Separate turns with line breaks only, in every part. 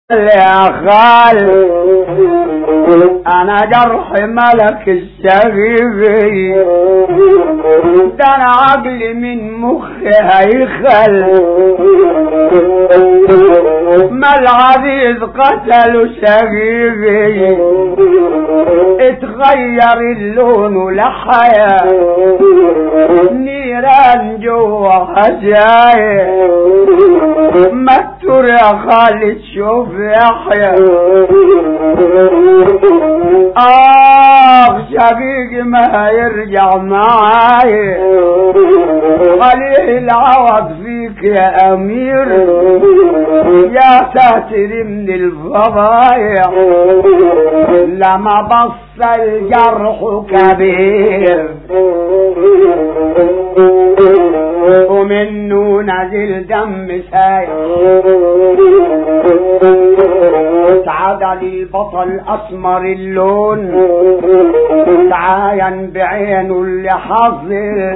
يا خال انا جرح ملك الشغيبي ده انا عقلي من مخي هيخل ما العزيز قتلوا شغيبي اتغير اللون لحياة نيران جوا حجاية مكتور يا خالد شوف يحيى اخ شقيق ما يرجع معاي عليه العوض فيك يا امير يا ساتر من الفضايع لما بص الجرح كبير ومنه نزل دم ساير تعاد للبطل اسمر اللون تعاين بعينه اللي حظر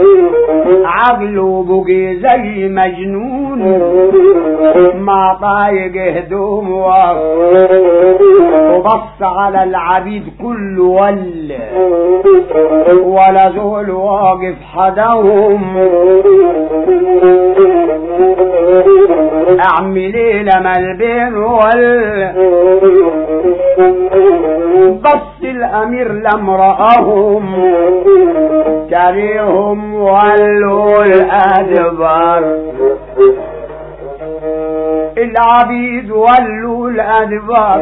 عقله بقي زي مجنون ما طايق هدوم وبص على العبيد كله ول ولا زول واقف حدهم اعمل ايه لما البين ول بص الامير لم رآهم كريهم ولوا الادبار العبيد ولوا الادبار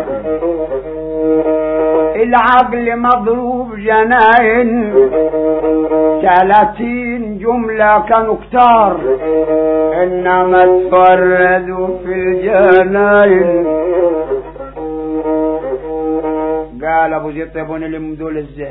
العقل مضروب جناين ثلاثين جملة كانوا كتار انما تفردوا في الجناين قال ابو زيد طيب وانا اللي مدول ازاي